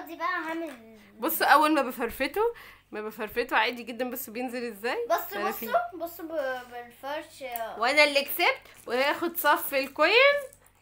دي بقى هعمل بصوا اول ما بفرفته ما بفرفته عادي جدا بس بينزل ازاي بصوا أنا في- بصوا بصوا ب- بالفرش وانا اللي كسبت وهاخد صف الكوين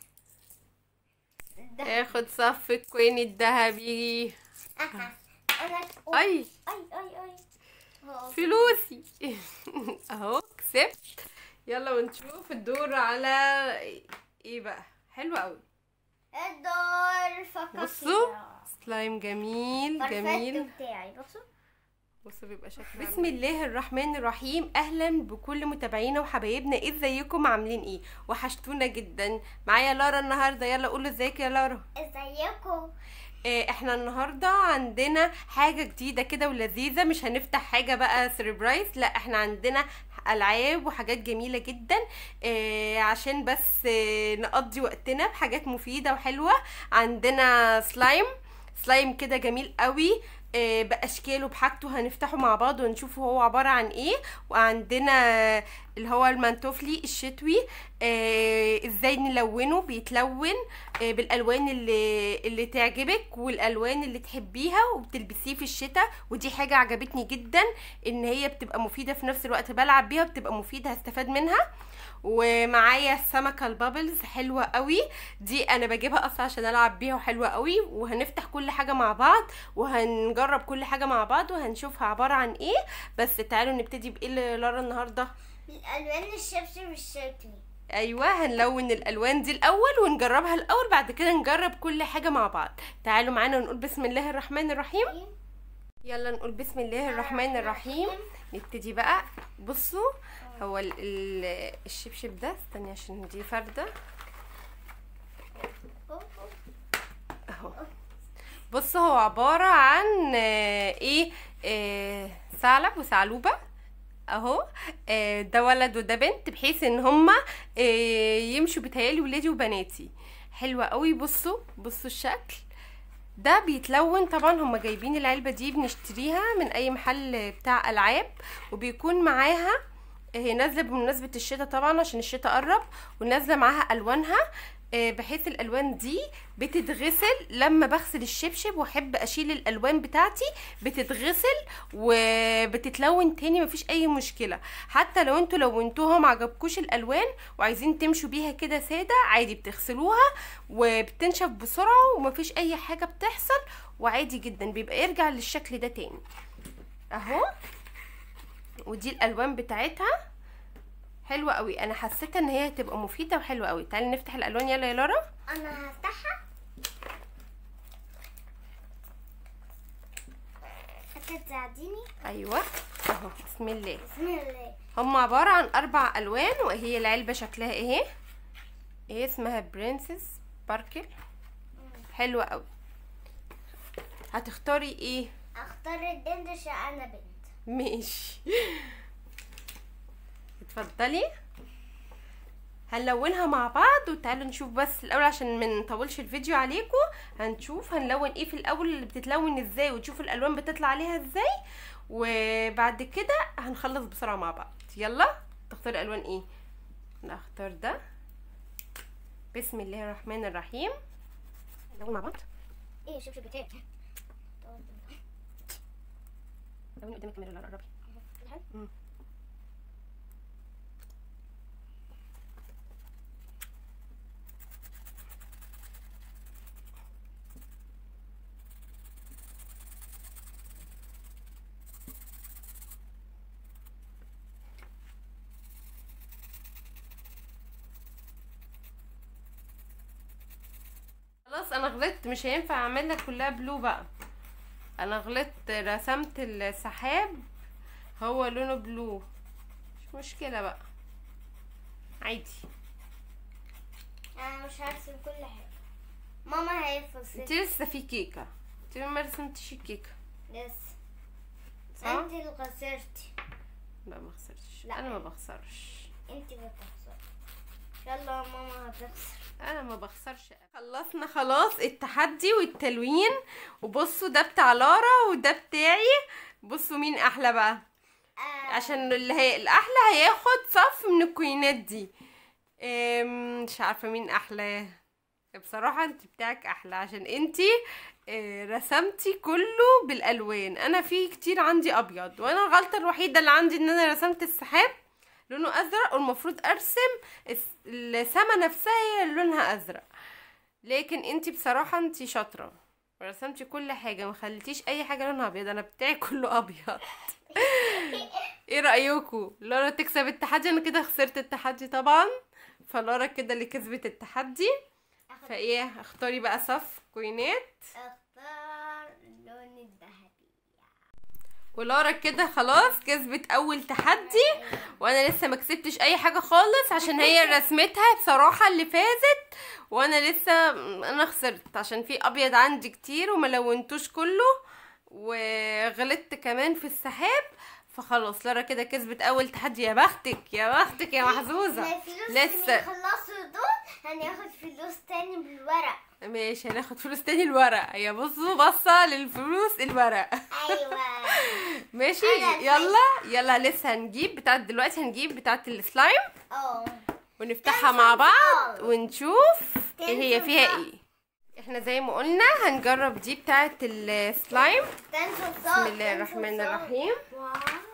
ده هاخد صف الكوين الذهبي أها. انا اي اي اي اي هو- فلوسي اهو كسبت يلا ونشوف الدور على ايه بقى حلو قوي الدور فقط بصوا سلايم جميل جميل بتاعي بصوا بصوا بيبقى شكله بسم الله الرحمن الرحيم اهلا بكل متابعينا وحبايبنا ازيكم عاملين ايه وحشتونا جدا معايا لارا النهارده يلا قولوا ازيك يا لارا ازيكم آه، احنا النهارده عندنا حاجه جديده كده ولذيذه مش هنفتح حاجه بقى سربرايز لا احنا عندنا العاب وحاجات جميله جدا آه، عشان بس آه، نقضي وقتنا بحاجات مفيده وحلوه عندنا سلايم سلايم كده جميل قوي آه، باشكاله بحاجته هنفتحه مع بعض ونشوف هو عباره عن ايه وعندنا اللي هو المنتوفلي الشتوي آه، ازاي نلونه بيتلون آه، بالالوان اللي اللي تعجبك والالوان اللي تحبيها وبتلبسيه في الشتاء ودي حاجه عجبتني جدا ان هي بتبقى مفيده في نفس الوقت بلعب بيها بتبقى مفيده هستفاد منها ومعايا السمكه البابلز حلوه قوي دي انا بجيبها اصلا عشان العب بيها وحلوه قوي وهنفتح كل حاجه مع بعض وهنجرب كل حاجه مع بعض وهنشوفها عباره عن ايه بس تعالوا نبتدي بايه اللي لارا النهارده الالوان الشبشب الشكلي ايوه هنلون الالوان دي الاول ونجربها الاول بعد كده نجرب كل حاجه مع بعض تعالوا معانا ونقول بسم الله الرحمن الرحيم يلا نقول بسم الله الرحمن الرحيم نبتدي بقى بصوا هو ال ال الشبشب ده استني عشان دي فرده اهو بص هو عبارة عن آه، ايه آه، ثعلب وثعلوبة اهو آه، ده ولد وده بنت بحيث ان هما آه، يمشوا بتهيالي ولادي وبناتي حلوة قوي بصوا بصوا الشكل ده بيتلون طبعا هما جايبين العلبة دي بنشتريها من اي محل بتاع العاب وبيكون معاها هي نازله بمناسبه الشتاء طبعا عشان الشتاء قرب ونازله معاها الوانها آه، بحيث الالوان دي بتتغسل لما بغسل الشبشب واحب اشيل الالوان بتاعتي بتتغسل وبتتلون تاني مفيش اي مشكله حتى لو انتوا لونتوها ما عجبكوش الالوان وعايزين تمشوا بيها كده ساده عادي بتغسلوها وبتنشف بسرعه ومفيش اي حاجه بتحصل وعادي جدا بيبقى يرجع للشكل ده تاني اهو ودي الالوان بتاعتها حلوه قوي انا حسيت ان هي هتبقى مفيده وحلوه قوي تعالي نفتح الالوان يلا يا لارا انا هفتحها هتساعديني ايوه اهو بسم الله بسم الله هم عباره عن اربع الوان وهي العلبه شكلها ايه ايه اسمها برنسس باركل حلوه قوي هتختاري ايه اختار البنت عشان انا بنت ماشي اتفضلي هنلونها مع بعض وتعالوا نشوف بس الاول عشان ما نطولش الفيديو عليكم هنشوف هنلون ايه في الاول اللي بتتلون ازاي وتشوف الالوان بتطلع عليها ازاي وبعد كده هنخلص بسرعه مع بعض يلا تختار الوان ايه انا اختار ده بسم الله الرحمن الرحيم نلون مع بعض ايه شوف شوف بتاعي لوني قدام الكاميرا لا قربي مم. خلاص انا غلطت مش هينفع اعملها كلها بلو بقى انا غلطت رسمت السحاب هو لونه بلو مش مشكلة بقى عادي انا مش هرسم كل حاجه ماما هيفصل انت لسه في كيكة انت ما رسمتش الكيكة لسه صح؟ انت اللي خسرتي لا ما خسرتش لا. انا ما بخسرش انت بتخسري يلا ماما هتخسر انا ما بخسرش خلصنا خلاص التحدي والتلوين وبصوا ده بتاع لارا وده بتاعي بصوا مين احلى بقى آه. عشان اللي هي الاحلى هياخد صف من الكوينات دي أم، مش عارفه مين احلى بصراحه انت بتاعك احلى عشان انت آه، رسمتي كله بالالوان انا في كتير عندي ابيض وانا الغلطه الوحيده اللي عندي ان انا رسمت السحاب لونه ازرق والمفروض ارسم الس- السما نفسها هي اللي لونها ازرق لكن انتي بصراحه انتي شاطره ورسمتي كل حاجه ما خليتيش اي حاجه لونها ابيض انا بتاعي كله ابيض ايه رايكم لورا تكسب التحدي انا كده خسرت التحدي طبعا فلورا كده اللي كسبت التحدي اخد فايه اختاري بقى صف كوينات اختار اللون الذهبي ولورا كده خلاص كسبت اول تحدي وانا لسه ما كسبتش اي حاجه خالص عشان هي رسمتها بصراحه اللي فازت وانا لسه انا خسرت عشان في ابيض عندي كتير وما لونتوش كله وغلطت كمان في السحاب فخلاص لورا كده كسبت اول تحدي يا بختك يا بختك يا محظوظه الفلوس لسه. اللي يخلصوا دول هناخد فلوس تاني بالورق ماشي هناخد فلوس تاني الورق هي بصوا بصه للفلوس الورق ايوه ماشي أنا يلا يلا لسه هنجيب بتاعت دلوقتي هنجيب بتاعت السلايم اه ونفتحها تنسوا مع بعض الفار. ونشوف ايه هي تنسوا فيها الفار. ايه احنا زي ما قلنا هنجرب دي بتاعت السلايم تنسوا بسم الله الرحمن الرحيم واو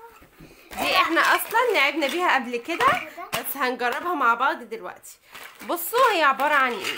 دي احنا اصلا لعبنا بيها قبل كده بس هنجربها مع بعض دلوقتي بصوا هي عبارة عن ايه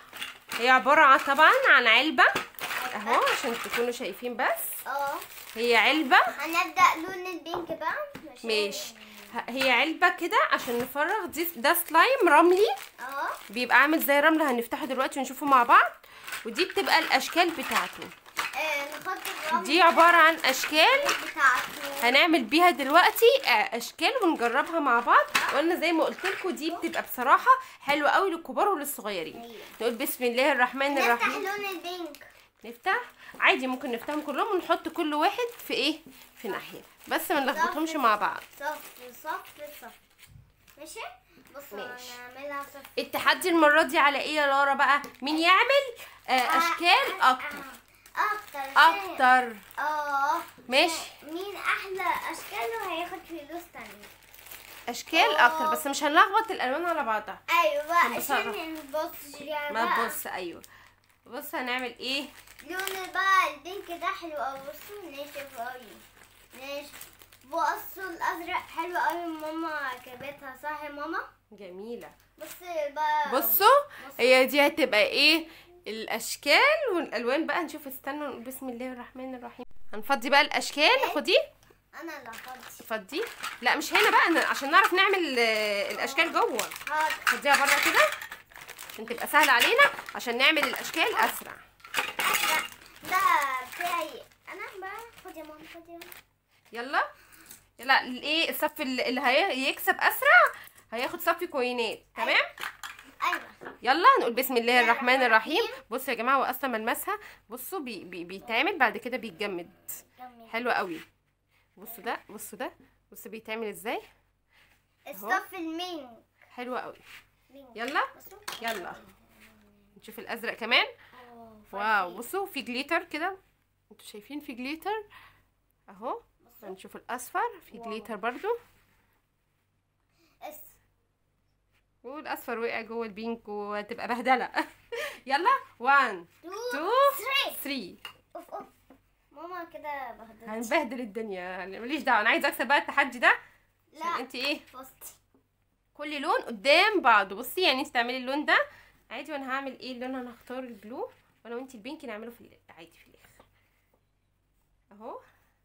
هي عبارة عن طبعا عن علبة اهو عشان تكونوا شايفين بس اه هي علبة هنبدأ لون البينك بقى عشان- ماشي ه- هي علبة كده عشان نفرغ دي ده سلايم رملي اه بيبقى عامل زي رملة هنفتحه دلوقتي ونشوفه مع بعض ودي بتبقى الاشكال بتاعته آه، نحط الرمل دي عبارة عن اشكال بتاعته هنعمل بيها دلوقتي آه، اشكال ونجربها مع بعض وقلنا زي ما قلت لكم دي بتبقى بصراحة حلوة قوي للكبار وللصغيرين أيوة. نقول بسم الله الرحمن نفتح الرحيم لون البينك نفتح عادي ممكن نفتحهم كلهم ونحط كل واحد في ايه في ناحية بس ما نلخبطهمش مع بعض صف صف صف ماشي بصوا ماشي. هنعملها صف التحدي المرة دي على ايه يا لارا بقى مين يعمل آه اشكال اكتر اكتر اكتر اه ماشي مين احلى اشكاله هياخد فلوس تانية اشكال آه. اكتر بس مش هنلخبط الالوان على بعضها ايوه بقى بصراحة. عشان نبص يا ما بقى تبص ايوه بص هنعمل ايه لون بقى البينك ده حلو قوي بصوا ناشف قوي ناشف بصوا الازرق حلو قوي ماما كتبتها صح يا ماما جميلة بص بقى بصوا هي دي هتبقى ايه الاشكال والالوان بقى نشوف استنوا نقول بسم الله الرحمن الرحيم هنفضي بقى الاشكال خدي انا اللي هفضي فضي لا مش هنا بقى ن- عشان نعرف نعمل آه، الاشكال جوه حاضر فضيها بره كده عشان تبقى سهله علينا عشان نعمل الاشكال اسرع ده بتاعي انا بقى خد يا ماما خد يا ماما يلا يلا الايه الصف اللي اللي هيكسب اسرع هياخد صف كوينات تمام ايوه يلا نقول بسم الله الرحمن الرحيم بصوا يا جماعه هو اصلا ملمسها بصوا بي بي بيتعمل بعد كده بيتجمد كمل. حلو قوي بصوا ده بصوا ده بصوا بيتعمل ازاي الصف المين حلو قوي مين يلا بصوا يلا نشوف الازرق كمان أوه، واو فرفي. بصوا في جليتر كده انتوا شايفين في جليتر اهو بصوا. هنشوف الاصفر في واو. جليتر برضو اس والاصفر وقع جوه البينك وهتبقى بهدله يلا 1 تو 2 ثري 3 اوف اوف ماما كده بهدلت هنبهدل الدنيا ماليش دعوه انا عايزه اكسب بقى التحدي ده عشان لا انت ايه بصي كل لون قدام بعضه بصي يعني انت تعملي اللون ده عادي وانا هعمل ايه اللون انا هختار البلو وانا وانت البينك نعمله في ال- عادي في الاخر اهو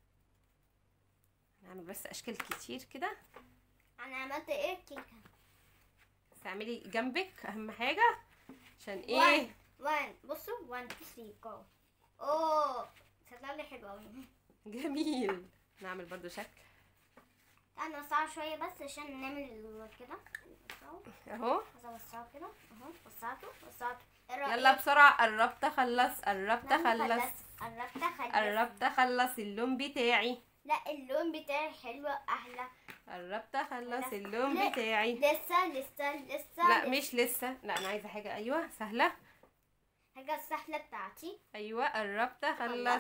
نعمل بس اشكال كتير كده انا عملت ايه كيكه بس اعملي جنبك اهم حاجه عشان ايه 1 بصوا 1 2 3 جو اوه طلع لي حلو قوي جميل نعمل برضو شكل انا وسعه شويه بس عشان نعمل ال- كده وسعه. اهو عايزه اوسعه كده اهو وسعته وسعته إيه رأيك؟ يلا بسرعه قربت اخلص قربت نعم، اخلص قربت اخلص قربت اخلص اللون بتاعي لا اللون بتاعي حلو احلى قربت اخلص لا. اللون لا. بتاعي لسه لسه لسه لا لسه. مش لسه لا انا عايزه حاجه ايوه سهله حاجه السهله بتاعتي ايوه قربت اخلص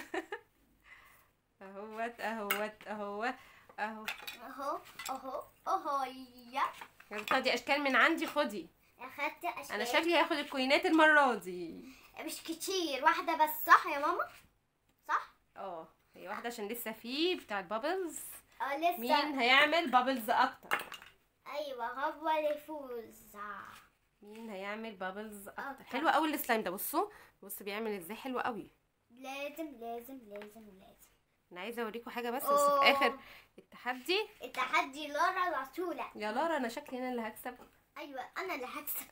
اهوت اهوت اهو اهو اهو اهو اهو يا يعني خدي اشكال من عندي خدي اخدت اشكال انا شكلي هاخد الكوينات المره دي مش كتير واحدة بس صح يا ماما صح اه هي واحده عشان لسه في بتاع البابلز اه لسه مين هيعمل بابلز اكتر ايوه هو اللي يفوز مين هيعمل بابلز اكتر أكتر. حلو قوي السلايم ده بصوا بص بيعمل ازاي حلو قوي لازم لازم لازم لازم انا عايزه اوريكم حاجه بس بس أوه. في اخر التحدي التحدي لورا العسولة يا لارا انا شكلي انا اللي هكسب ايوه انا اللي هكسب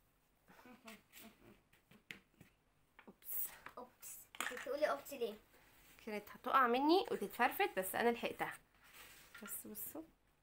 اوبس اوبس انت بتقولي اوبس ليه كانت هتقع مني وتتفرفت بس انا لحقتها بس بصوا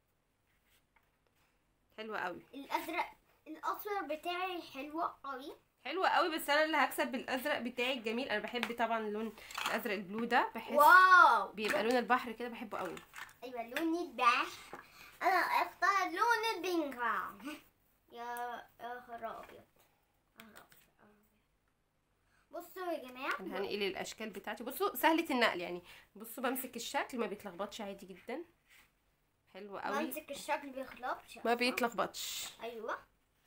حلوه قوي الازرق الاصفر بتاعي حلوة قوي حلوه قوي بس انا اللي هكسب بالازرق بتاعي الجميل انا بحب طبعا اللون الازرق البلو ده بحس واو بيبقى لون البحر كده بحبه قوي ايوه لون البحر انا اختار لون البينك يا يا خراب ابيض يا خراب أبيض. بصوا يا جماعه انا هنقل الاشكال بتاعتي بصوا سهله النقل يعني بصوا بمسك الشكل ما بيتلخبطش عادي جدا حلو قوي بمسك الشكل بيخلطش ما بيتلخبطش ايوه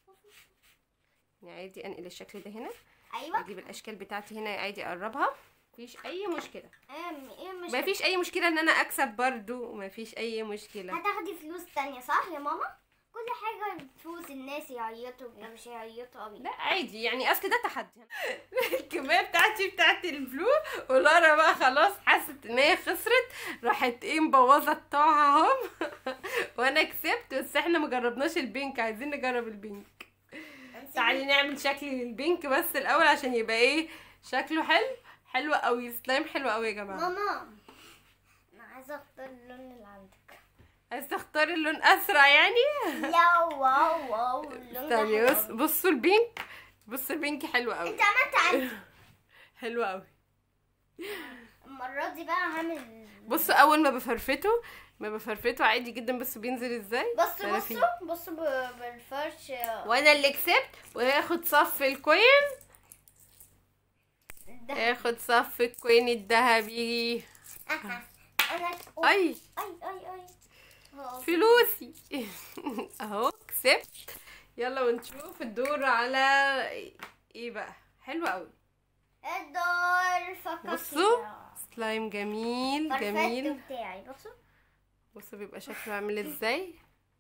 يعني عادي انقل الشكل ده هنا ايوه اجيب الاشكال بتاعتي هنا عادي اقربها مفيش اي مشكله ام ايه مش مفيش اي مشكله ان انا اكسب برضو مفيش اي مشكله هتاخدي فلوس تانية صح يا ماما كل حاجه بفلوس الناس يعيطوا ولا مش هيعيطوا قوي لا عادي يعني اصل ده تحدي الكميه بتاعتي بتاعت البلو ولارا بقى خلاص حست ان هي خسرت راحت ايه مبوظه بتوعهم وانا كسبت بس احنا ما جربناش البينك عايزين نجرب البينك تعالي نعمل شكل البينك بس الاول عشان يبقى ايه شكله حلو حلو قوي سلايم حلو قوي يا جماعه ماما انا عايزه اختار اللون اللي عندك عايز تختاري اللون اسرع يعني يا واو واو اللون ده استني حلو بص أوي. بصوا البينك بصوا البينك حلو قوي انت عملت عندي حلو قوي المره دي بقى هعمل بصوا اول ما بفرفته ما بفرفته عادي جدا بس بينزل ازاي بصوا أنا فيه. بصوا بصوا ب- بالفرش وانا اللي كسبت وياخد صف الكوين ده ياخد صف الكوين الذهبي انا اي اي اي اي هو فلوسي اهو كسبت يلا ونشوف الدور على ايه بقى حلو قوي الدور فقط بصوا سلايم جميل جميل جميل بتاعي بصوا بصوا بيبقى شكله عامل ازاي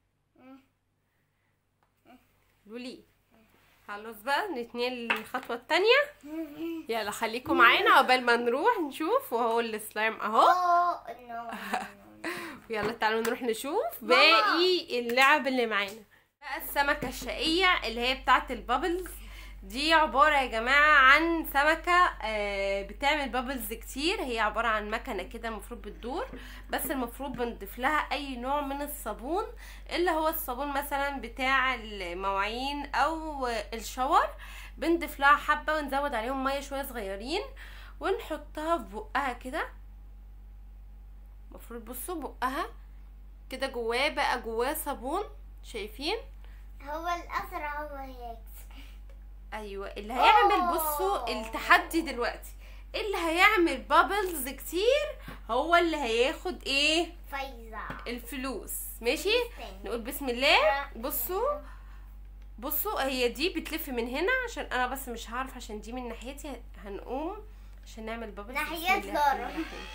لولي خلاص بقى نتنقل للخطوة التانية يلا خليكم معانا عقبال ما نروح نشوف وهو السلايم اهو اوه نو يلا تعالوا نروح نشوف ماما. باقي اللعب اللي معانا بقى السمكة الشقية اللي هي بتاعة البابلز دي عبارة يا جماعة عن سمكة آه، بتعمل بابلز كتير هي عبارة عن مكنة كده المفروض بتدور بس المفروض بنضيف لها اي نوع من الصابون اللي هو الصابون مثلا بتاع المواعين او الشاور بنضيف لها حبة ونزود عليهم مية شوية صغيرين ونحطها في بقها كده المفروض بصوا بقها كده جواه بقى جواه صابون شايفين هو الازرق هو هيك ايوه اللي هيعمل بصوا أوه. التحدي دلوقتي اللي هيعمل بابلز كتير هو اللي هياخد ايه فايزة الفلوس ماشي نقول بسم الله بصوا بصوا هي دي بتلف من هنا عشان انا بس مش هعرف عشان دي من ناحيتي هنقوم عشان نعمل بابلز ناحية بسم الله لارا. الرحمن الرحيم.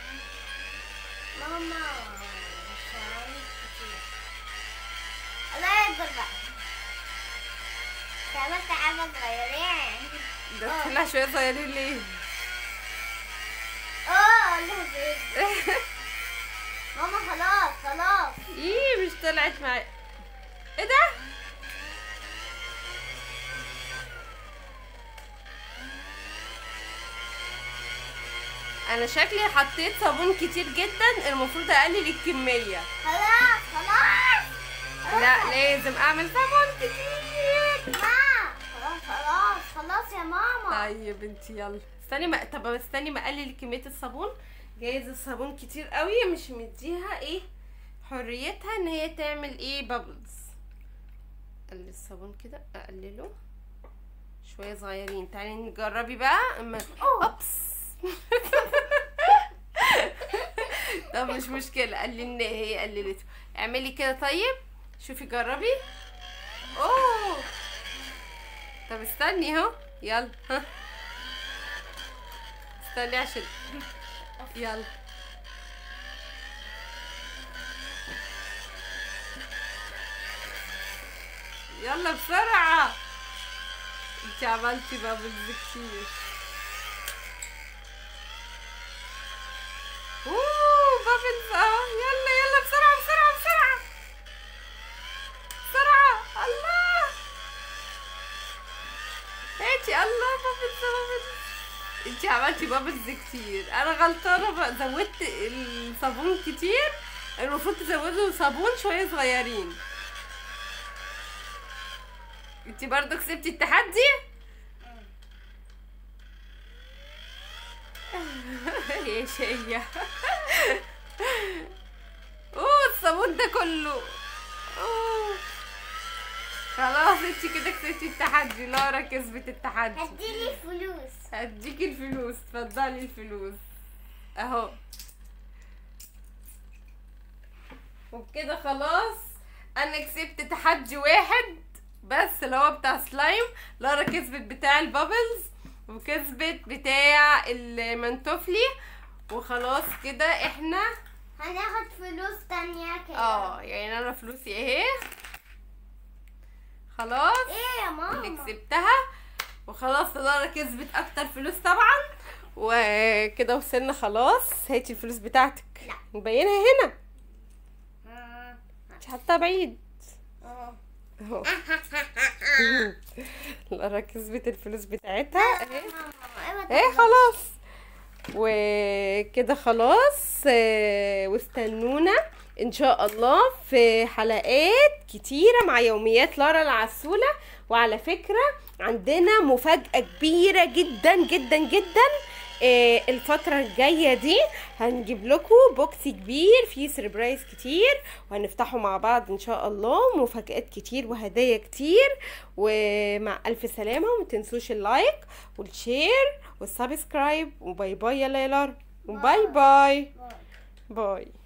ماما مش عارف كتير. الله يكبر بقى انت عملت حاجة صغيرين ده طلع شويه صغيرين ليه اه الله يكبر. ماما خلاص خلاص ايه مش طلعت معايا ايه ده انا شكلي حطيت صابون كتير جدا المفروض اقلل الكميه خلاص خلاص لا لازم اعمل صابون كتير ما خلاص خلاص خلاص يا ماما طيب انت يلا استني ما طب استني ما اقلل كميه الصابون جايز الصابون كتير قوي مش مديها ايه حريتها ان هي تعمل ايه بابلز اقلل الصابون كده اقلله شويه صغيرين تعالي نجربي بقى اما أوه. اوبس طب مش مشكله قللنا هي قللته اعملي كده طيب شوفي جربي اوه طب استني اهو يلا ها استني عشان يلا يلا بسرعة انت عملتي بابلز كتير اوه بابلز اه يلا يلا بسرعة بسرعة بسرعة بسرعة الله هاتي الله بابلز بابلز انت عملتي بابلز كتير انا غلطانة بقى زودت الصابون كتير المفروض تزودوا صابون شوية صغيرين انت برضو كسبتي التحدي يا شيا اوه الصابون ده كله اوه خلاص انت كده كسبتي التحدي لارا كسبت التحدي هديلي فلوس هديكي الفلوس اتفضلي الفلوس اهو وبكده خلاص انا كسبت تحدي واحد بس اللي هو بتاع سلايم لارا كسبت بتاع البابلز وكسبت بتاع المنتوفلي وخلاص كده احنا هناخد فلوس تانية كده اه يعني انا فلوسي اهي خلاص ايه يا اللي ماما كسبتها وخلاص لارا كسبت اكتر فلوس طبعا وكده وصلنا خلاص هاتي الفلوس بتاعتك لا. مبينها هنا آه. مش حاطها بعيد آه. اهو لارا كسبت الفلوس بتاعتها اهي ماما، ايه خلاص وكده خلاص آه، واستنونا ان شاء الله في حلقات كتيرة مع يوميات لارا العسولة وعلى فكرة عندنا مفاجأة كبيرة جدا جدا جدا آه، الفترة الجاية دي هنجيب لكم بوكس كبير فيه سربرايز كتير وهنفتحه مع بعض ان شاء الله مفاجآت كتير وهدايا كتير ومع الف سلامة وما تنسوش اللايك والشير والسبسكرايب وباي باي يلا يا لارا وباي باي باي. باي